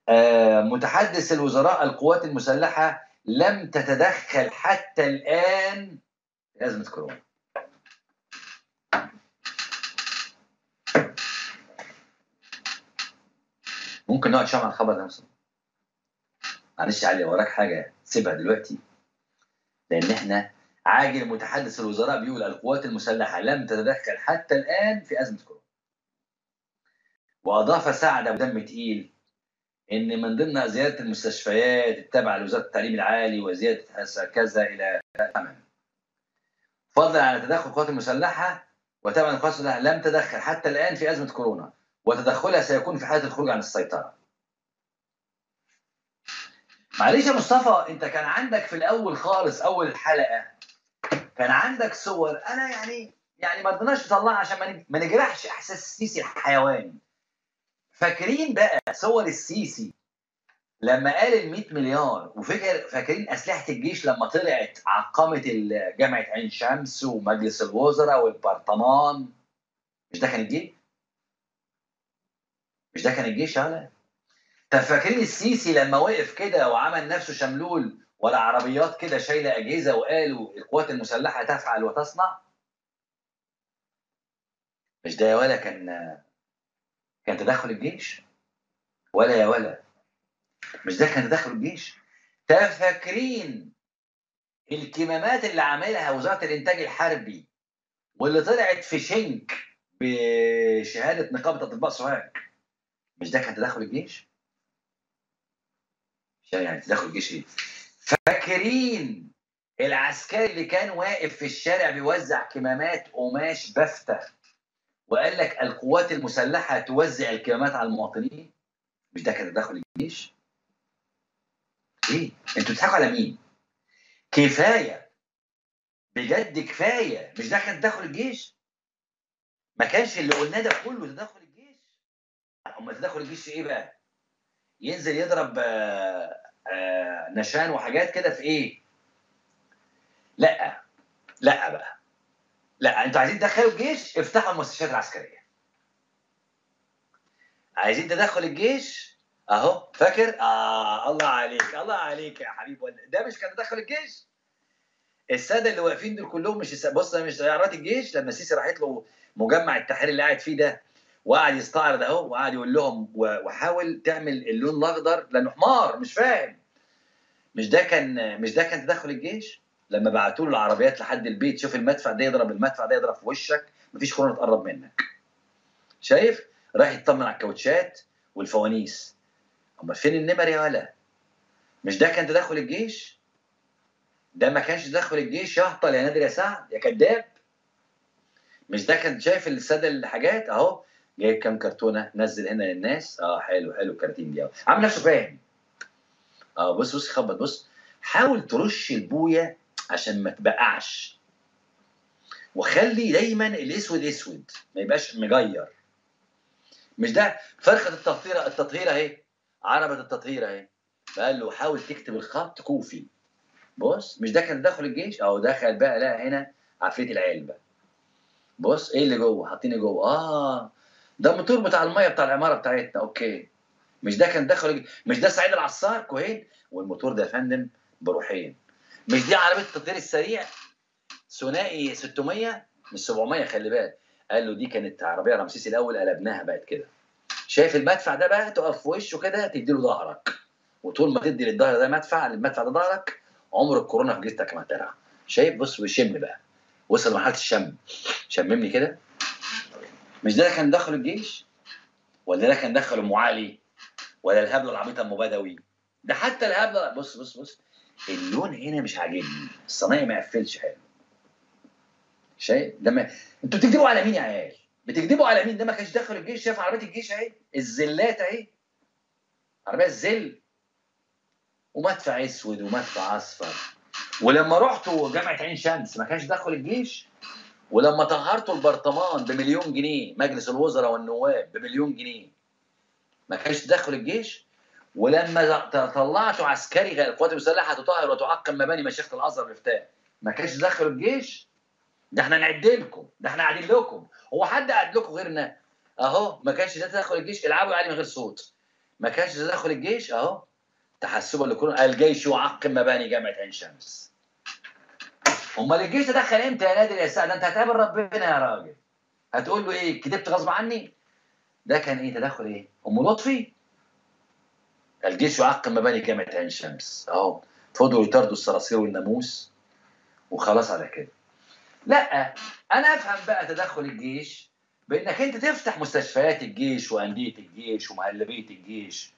آه، متحدث الوزراء القوات المسلحة لم تتدخل حتى الآن في أزمة كورونا ممكن نقعد شوية مع الخبر ده مثلا معلش يا علي وراك حاجة سيبها دلوقتي لأن احنا عاجل متحدث الوزراء بيقول القوات المسلحة لم تتدخل حتى الآن في أزمة كورونا وأضاف سعد أبو دم تقيل ان من ضمن زياده المستشفيات التابعه لوزاره التعليم العالي وزياده كذا الى ثمن فضلا عن تدخل القوات المسلحه وطبعا القوات المسلحه لم تدخل حتى الان في ازمه كورونا وتدخلها سيكون في حاله الخروج عن السيطره. معلش يا مصطفى انت كان عندك في الاول خالص اول الحلقه كان عندك صور انا يعني يعني ما رضيناش نطلعها عشان ما نجرحش احساس السيسي الحيواني. فاكرين بقى صور السيسي لما قال ال 100 مليار وفكر فاكرين اسلحه الجيش لما طلعت عقمت جامعه عين شمس ومجلس الوزراء والبرطمان مش ده كان الجيش؟ مش ده كان الجيش يا طب فاكرين السيسي لما وقف كده وعمل نفسه شملول ولا عربيات كده شايله اجهزه وقالوا القوات المسلحه تفعل وتصنع؟ مش ده يا ولا كان كان تدخل الجيش ولا يا ولا مش ده كان تدخل الجيش تفاكرين الكمامات اللي عاملها وزاره الانتاج الحربي واللي طلعت في شنك بشهاده نقابه اطباء سوهاج مش ده كان تدخل الجيش؟ يعني تدخل الجيش ايه؟ فاكرين العسكري اللي كان واقف في الشارع بيوزع كمامات قماش بفته وقال لك القوات المسلحه توزع الكمامات على المواطنين مش ده كان تدخل الجيش؟ ايه؟ انتوا بتضحكوا على مين؟ كفايه بجد كفايه مش ده كان تدخل الجيش؟ ما كانش اللي قلناه ده كله تدخل الجيش؟ امال تدخل الجيش في ايه بقى؟ ينزل يضرب آآ آآ نشان وحاجات كده في ايه؟ لا لا بقى لا انتوا عايزين تدخلوا الجيش افتحوا المستشفيات العسكريه عايزين تدخل الجيش اهو فاكر اه الله عليك الله عليك يا حبيب ولا ده مش كان تدخل الجيش الساده اللي واقفين دول كلهم مش بص مش طيارات الجيش لما سيسي راحت له مجمع التحرير اللي قاعد فيه ده وقعد يستعرض اهو وقعد يقول لهم وحاول تعمل اللون الاخضر لانه حمار مش فاهم مش ده كان مش ده كان تدخل الجيش لما بعتوا له العربيات لحد البيت شوف المدفع ده يضرب المدفع ده يضرب في وشك مفيش كورونا تقرب منك شايف رايح يطمن على الكاوتشات والفوانيس امال فين النمر يا ولا مش ده كان تدخل الجيش ده ما كانش تدخل الجيش يهطل يا نادر يا سعد يا كذاب مش ده كان شايف الساده الحاجات اهو جايب كام كرتونه نزل هنا للناس اه حلو حلو الكراتين دي عامل نفسه فاهم اه بص بص خبط بص حاول ترش البويه عشان ما تبقعش وخلي دايما الاسود اسود ما يبقاش مغير مش ده فرخه التطهير التطهير اهي عربه التطهير اهي فقال له حاول تكتب الخط كوفي بص مش ده كان داخل الجيش او دخل بقى لا هنا عفريت العلبه بص ايه اللي جوه حاطين إيه جوه اه ده الموتور بتاع الميه بتاع العماره بتاعتنا اوكي مش ده كان داخل مش ده سعيد العصار كوهين والموتور ده يا فندم بروحين مش دي عربيه التطهير السريع ثنائي 600 مش 700 خلي بالك قال له دي كانت عربيه رمسيس الاول قلبناها بقت كده شايف المدفع ده بقى تقف في وشه كده تدي له ظهرك وطول ما تدي للظهر ده مدفع المدفع ده ظهرك عمر الكورونا في جسمك ما ترعى شايف بص وشم بقى وصل لمرحله الشم شممني كده مش ده كان دخل الجيش ولا ده كان دخل ام علي ولا الهبله العبيطه ام بدوي ده حتى الهبله بص بص بص اللون هنا مش عاجبني الصنايعي ما يقفلش حلو شايف ده ما انتوا بتكذبوا على مين يا عيال بتكذبوا على مين ده ما كانش داخل الجيش شايف عربيه الجيش اهي الزلات اهي عربيه الزل ومدفع اسود ومدفع اصفر ولما رحتوا جامعه عين شمس ما كانش داخل الجيش ولما طهرتوا البرطمان بمليون جنيه مجلس الوزراء والنواب بمليون جنيه ما كانش داخل الجيش ولما طلعتوا عسكري القوات المسلحه تطهر وتعقم مباني مشيخه الازهر الافتاء ما كانش داخل الجيش ده احنا نعد لكم ده احنا قاعدين لكم هو حد قاعد لكم غيرنا اهو ما كانش ده تدخل الجيش العبوا يعني من غير صوت ما كانش تدخل الجيش اهو تحسبا لكون الجيش يعقم مباني جامعه عين شمس امال الجيش تدخل امتى يا نادر يا سعد انت هتقابل ربنا يا راجل هتقول له ايه كتبت غصب عني ده كان ايه تدخل ايه ام لطفي الجيش يعقم مباني جامعه عين شمس اهو فضلوا يطاردوا الصراصير والناموس وخلاص على كده لا انا افهم بقى تدخل الجيش بانك انت تفتح مستشفيات الجيش وانديه الجيش ومهلبيه الجيش